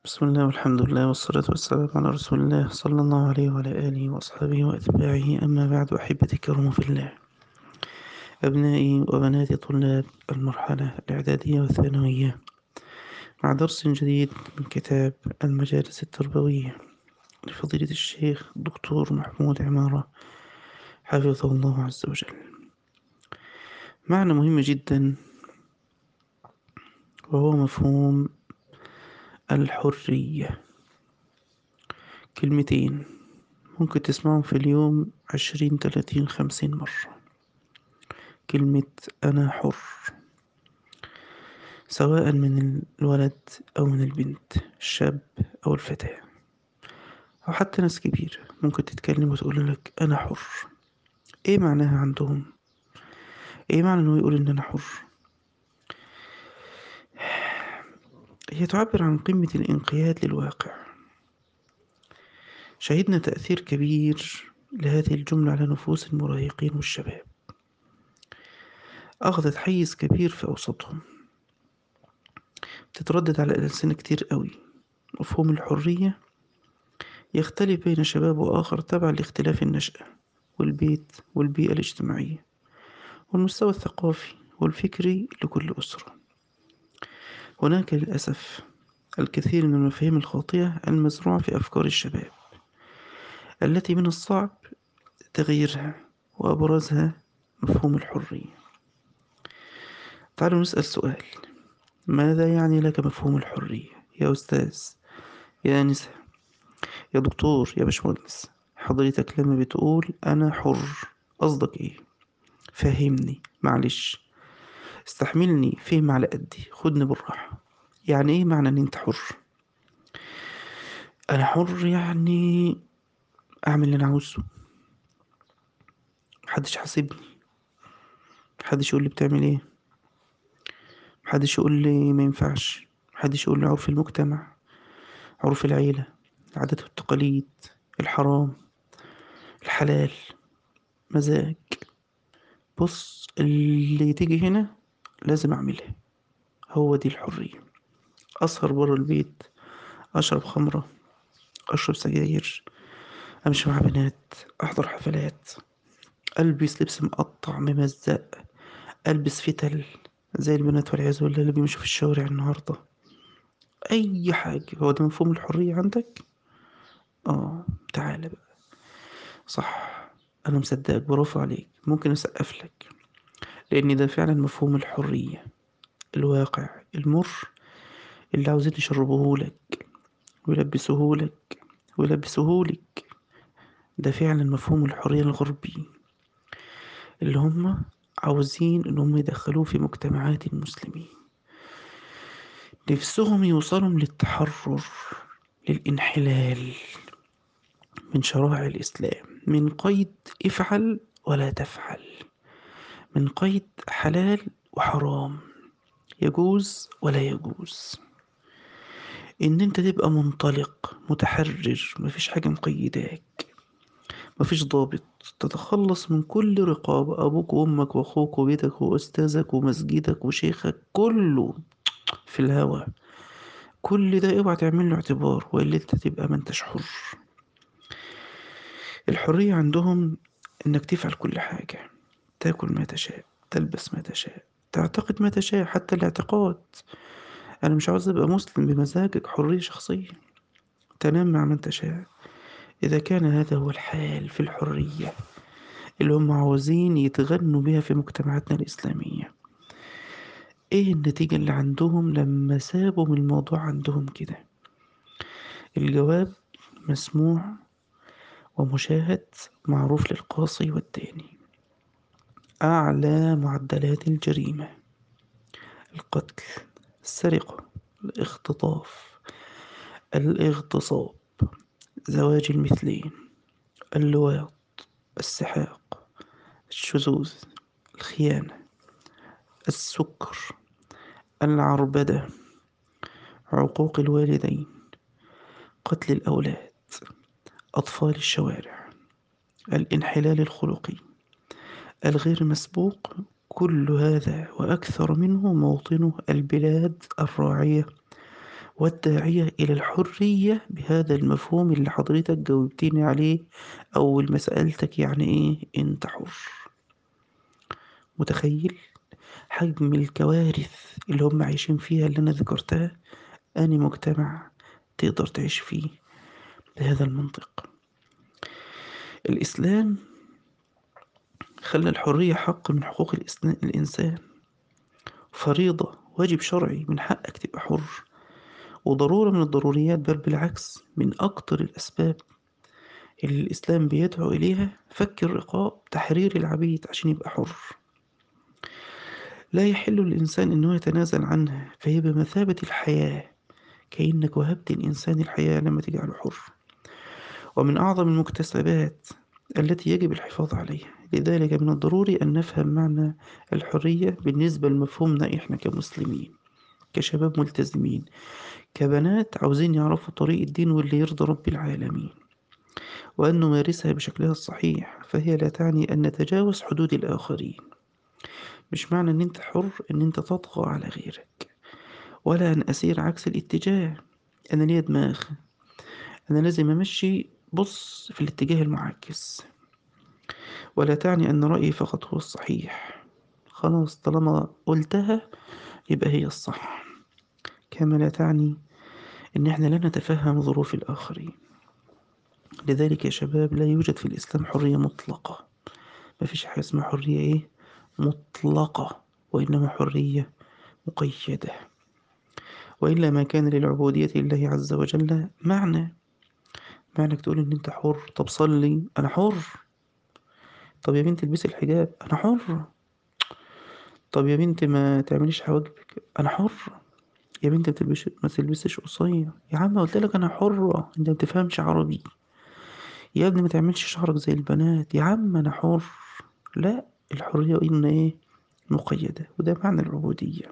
بسم الله والحمد لله والصلاة والسلام على رسول الله صلى الله عليه وعلى آله وأصحابه وأتباعه أما بعد أحبتي الكرام في الله أبنائي وبناتي طلاب المرحلة الإعدادية والثانوية مع درس جديد من كتاب المجالس التربوية لفضيلة الشيخ الدكتور محمود عمارة حفظه الله عز وجل معنى مهم جدا وهو مفهوم الحرية كلمتين ممكن تسمعهم في اليوم عشرين تلاتين خمسين مرة كلمة أنا حر سواء من الولد أو من البنت الشاب أو الفتاة أو حتى ناس كبيرة ممكن تتكلم وتقول لك أنا حر إيه معناها عندهم إيه معنى إنه يقول إن أنا حر هي تعبر عن قمة الانقياد للواقع شهدنا تأثير كبير لهذه الجملة على نفوس المراهقين والشباب أخذت حيز كبير في أوسطهم بتتردد على الألسنة كتير قوي مفهوم الحرية يختلف بين شباب وآخر تبع لاختلاف النشأة والبيت والبيئة الاجتماعية والمستوى الثقافي والفكري لكل أسرة هناك للأسف الكثير من المفاهيم الخاطئة المزروعة في أفكار الشباب التي من الصعب تغييرها وأبرزها مفهوم الحرية تعالوا نسأل سؤال ماذا يعني لك مفهوم الحرية يا أستاذ يا أنسة يا دكتور يا باشمهندس حضرتك لما بتقول أنا حر قصدك إيه فهمني معلش استحملني فهم على قدي خدني بالراحة يعني ايه معنى ان انت حر انا حر يعني اعمل اللي انا عاوزه محدش حاسبني محدش يقول لي بتعمل ايه محدش يقول لي ما ينفعش محدش يقول لي عرف المجتمع عرف العيلة العادات والتقاليد الحرام الحلال مزاج بص اللي تيجي هنا لازم أعملها هو دي الحرية أسهر برا البيت أشرب خمرة أشرب سجاير أمشي مع بنات أحضر حفلات ألبس لبس مقطع ممزق ألبس فتل زي البنات والعياذ بالله اللي بيمشوا في الشوارع النهاردة أي حاجة هو ده مفهوم الحرية عندك؟ آه تعالى بقى صح أنا مصدقك برافو عليك ممكن أسقف لك لأن ده فعلا مفهوم الحرية الواقع المر اللي عاوزين يشربوهولك ويلبسوهولك ويلبسوهولك ده فعلا مفهوم الحرية الغربي اللي هم عاوزين ان هم يدخلوه في مجتمعات المسلمين نفسهم يوصلوا للتحرر للانحلال من شرائع الإسلام من قيد افعل ولا تفعل من قيد حلال وحرام يجوز ولا يجوز ان انت تبقى منطلق متحرر مفيش حاجة مقيداك مفيش ضابط تتخلص من كل رقابة أبوك وأمك وأخوك وبيتك وأستاذك ومسجدك وشيخك كله في الهوا كل ده اوعى تعمل له اعتبار وإلا انت تبقى ما انتش حر الحرية عندهم انك تفعل كل حاجة تاكل ما تشاء تلبس ما تشاء تعتقد ما تشاء حتى الاعتقاد انا مش عاوز ابقى مسلم بمزاجك حرية شخصية تنام مع من تشاء اذا كان هذا هو الحال في الحرية اللي هم عاوزين يتغنوا بها في مجتمعاتنا الإسلامية ايه النتيجة اللي عندهم لما سابوا من الموضوع عندهم كده الجواب مسموع ومشاهد معروف للقاصي والتاني أعلى معدلات الجريمة القتل السرقة الاختطاف الاغتصاب زواج المثلين اللواط السحاق الشذوذ الخيانة السكر العربدة عقوق الوالدين قتل الأولاد أطفال الشوارع الانحلال الخلقي الغير مسبوق كل هذا وأكثر منه موطنه البلاد الراعية والداعية إلى الحرية بهذا المفهوم اللي حضرتك جاوبتني عليه أول ما سألتك يعني إيه أنت حر متخيل حجم الكوارث اللي هم عايشين فيها اللي أنا ذكرتها أني مجتمع تقدر تعيش فيه بهذا المنطق الإسلام خلى الحرية حق من حقوق الإسنا- الإنسان فريضة واجب شرعي من حقك تبقى حر وضرورة من الضروريات بل بالعكس من أكتر الأسباب اللي الإسلام بيدعو إليها فك الرقاب تحرير العبيد عشان يبقى حر لا يحل للإنسان أنه يتنازل عنها فهي بمثابة الحياة كأنك وهبت الإنسان الحياة لما تجعله حر ومن أعظم المكتسبات التي يجب الحفاظ عليها لذلك من الضروري أن نفهم معنى الحرية بالنسبة لمفهومنا إحنا كمسلمين كشباب ملتزمين كبنات عاوزين يعرفوا طريق الدين واللي يرضى رب العالمين وأن نمارسها بشكلها الصحيح فهي لا تعني أن نتجاوز حدود الآخرين مش معنى أن أنت حر أن أنت تطغى على غيرك ولا أن أسير عكس الاتجاه أنا ليا دماغ أنا لازم أمشي بص في الاتجاه المعاكس ولا تعني أن رأيي فقط هو الصحيح خلاص طالما قلتها يبقى هي الصح كما لا تعني أن احنا لا نتفهم ظروف الآخرين لذلك يا شباب لا يوجد في الإسلام حرية مطلقة ما فيش حاجة اسمها حرية إيه مطلقة وإنما حرية مقيدة وإلا ما كان للعبودية لله عز وجل معنى معنى تقول إن أنت حر طب صلي أنا حر طب يا بنت البسي الحجاب أنا حر طب يا بنت ما تعمليش حواجبك أنا حر يا بنت بتلبش ما تلبسش قصير يا عم قلت لك أنا حرة أنت ما بتفهمش عربي يا ابني ما تعملش شعرك زي البنات يا عم أنا حر لا الحرية إن إيه مقيدة وده معنى العبودية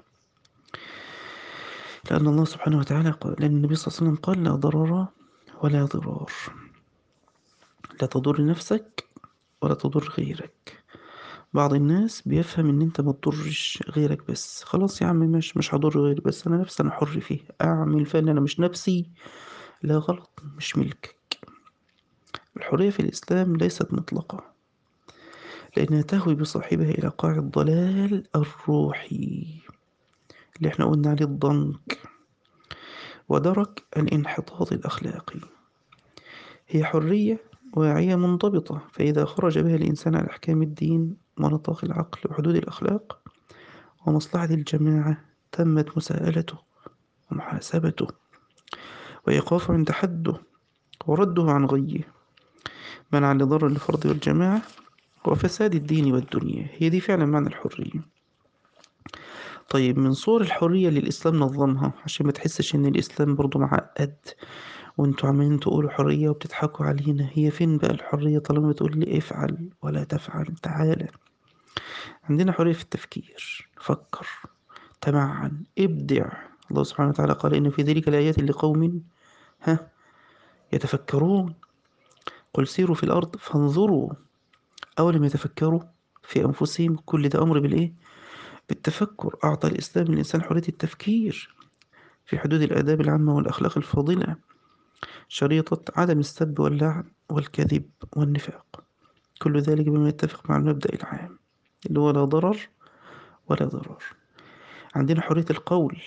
لأن الله سبحانه وتعالى قال لأن النبي صلى الله عليه وسلم قال لا ضرر ولا ضرار لا تضر نفسك ولا تضر غيرك بعض الناس بيفهم ان انت ما تضرش غيرك بس خلاص يا عم مش مش هضر غيري بس انا نفسي انا حر فيه اعمل فن انا مش نفسي لا غلط مش ملكك الحرية في الإسلام ليست مطلقة لأنها تهوي بصاحبها إلى قاع الضلال الروحي اللي احنا قلنا عليه الضنك ودرك الانحطاط الأخلاقي هي حرية واعية منضبطة فإذا خرج بها الإنسان عن أحكام الدين ونطاق العقل وحدود الأخلاق ومصلحة الجماعة تمت مساءلته ومحاسبته وإيقافه عند حده ورده عن غيه منعا لضرر الفرد والجماعة وفساد الدين والدنيا هي دي فعلا معنى الحرية طيب من صور الحرية اللي الإسلام نظمها عشان ما تحسش إن الإسلام برضو معقد وانتوا عمالين تقولوا حرية وبتضحكوا علينا هي فين بقى الحرية طالما بتقول لي افعل ولا تفعل تعالى عندنا حرية في التفكير فكر تمعن ابدع الله سبحانه وتعالى قال إن في ذلك الآيات لقوم ها يتفكرون قل سيروا في الأرض فانظروا أولم يتفكروا في أنفسهم كل ده أمر بالإيه بالتفكر أعطى الإسلام للإنسان حرية التفكير في حدود الآداب العامة والأخلاق الفاضلة شريطة عدم السب واللعن والكذب والنفاق كل ذلك بما يتفق مع المبدأ العام اللي هو لا ضرر ولا ضرر عندنا حرية القول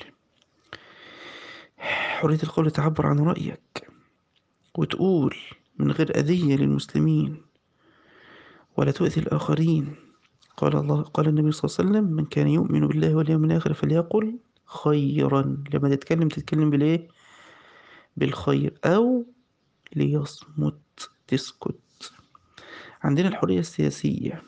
حرية القول تعبر عن رأيك وتقول من غير أذية للمسلمين ولا تؤذي الآخرين قال الله قال النبي صلى الله عليه وسلم من كان يؤمن بالله واليوم الآخر فليقل خيرا لما تتكلم تتكلم بالإيه بالخير أو ليصمت تسكت عندنا الحرية السياسية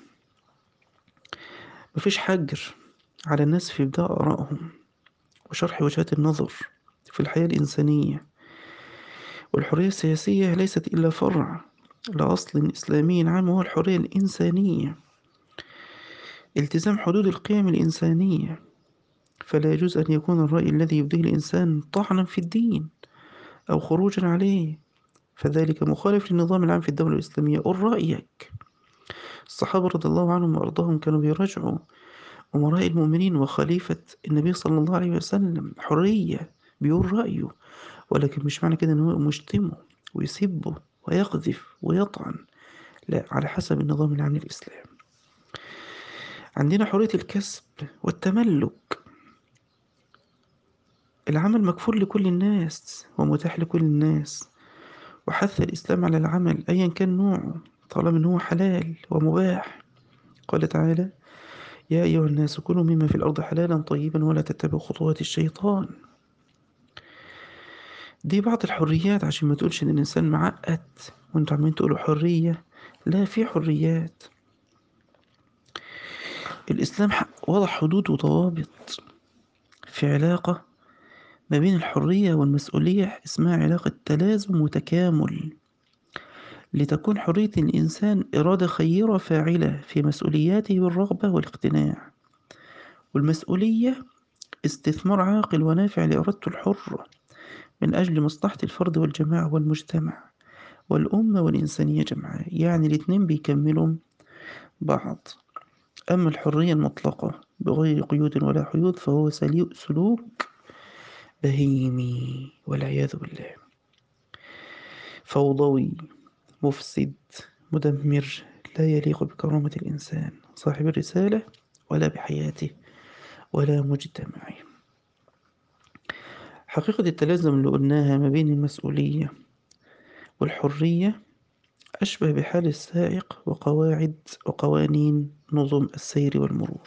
مفيش حجر على الناس في إبداء آرائهم وشرح وجهات النظر في الحياة الإنسانية والحرية السياسية ليست إلا فرع لأصل إسلامي عام وهو الحرية الإنسانية التزام حدود القيم الإنسانية فلا يجوز أن يكون الرأي الذي يبديه الإنسان طعنا في الدين أو خروجا عليه فذلك مخالف للنظام العام في الدولة الإسلامية قل رأيك الصحابة رضي الله عنهم وأرضاهم كانوا بيراجعوا أمراء المؤمنين وخليفة النبي صلى الله عليه وسلم حرية بيقول رأيه ولكن مش معنى كده إن هو يقوم يشتمه ويسبه ويقذف ويطعن لا على حسب النظام العام للإسلام عندنا حرية الكسب والتملك العمل مكفول لكل الناس ومتاح لكل الناس وحث الإسلام على العمل أيا كان نوعه طالما إن هو حلال ومباح قال تعالى يا أيها الناس كلوا مما في الأرض حلالا طيبا ولا تتبعوا خطوات الشيطان دي بعض الحريات عشان ما تقولش إن الإنسان معقد وانتوا عمالين تقولوا حرية لا في حريات الإسلام ح- وضع حدود وضوابط في علاقة ما بين الحرية والمسؤولية اسمها علاقة تلازم وتكامل لتكون حرية الإنسان إرادة خيرة فاعلة في مسؤولياته بالرغبة والاقتناع والمسؤولية استثمار عاقل ونافع لإرادته الحرة من أجل مصلحة الفرد والجماعة والمجتمع والأمة والإنسانية جمعاء يعني الاتنين بيكملوا بعض أما الحرية المطلقة بغير قيود ولا حدود فهو سلي- سلوك بهيمي والعياذ بالله فوضوي مفسد مدمر لا يليق بكرامة الإنسان صاحب الرسالة ولا بحياته ولا مجتمعه حقيقة التلازم اللي قلناها ما بين المسؤولية والحرية أشبه بحال السائق وقواعد وقوانين نظم السير والمرور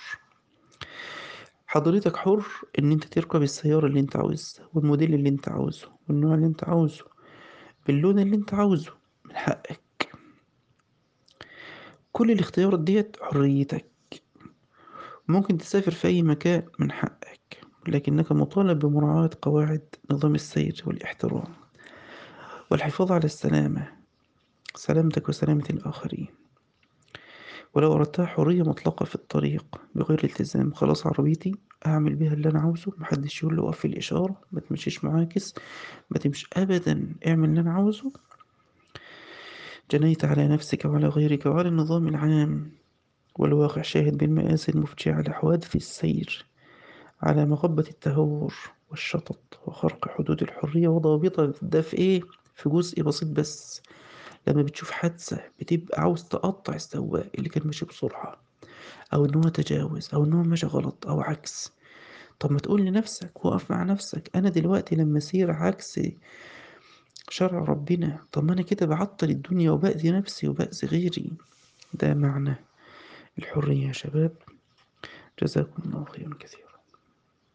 حضرتك حر إن أنت تركب السيارة اللي أنت عاوزها والموديل اللي أنت عاوزه والنوع اللي أنت عاوزه باللون اللي أنت عاوزه من حقك كل الاختيارات ديت حريتك ممكن تسافر في أي مكان من حقك لكنك مطالب بمراعاة قواعد نظام السير والاحترام والحفاظ على السلامة سلامتك وسلامة الآخرين ولو أردتها حرية مطلقة في الطريق بغير التزام خلاص عربيتي أعمل بيها اللي أنا عاوزه محدش يقول له وقف في الإشارة ما تمشيش معاكس ما تمشي أبدا اعمل اللي أنا عاوزه جنيت على نفسك وعلى غيرك وعلى النظام العام والواقع شاهد بالمآسي المفجعة على حوادث السير على مغبة التهور والشطط وخرق حدود الحرية وضوابطها ده في إيه؟ في جزء بسيط بس لما بتشوف حادثة بتبقى عاوز تقطع السواق اللي كان ماشي بسرعة أو إن هو تجاوز أو إن هو ماشي غلط أو عكس طب ما تقول لنفسك وقف مع نفسك أنا دلوقتي لما أسير عكس شرع ربنا طب ما أنا كده بعطل الدنيا وبأذي نفسي وبأذي غيري ده معنى الحرية يا شباب جزاكم الله خيرا كثيرا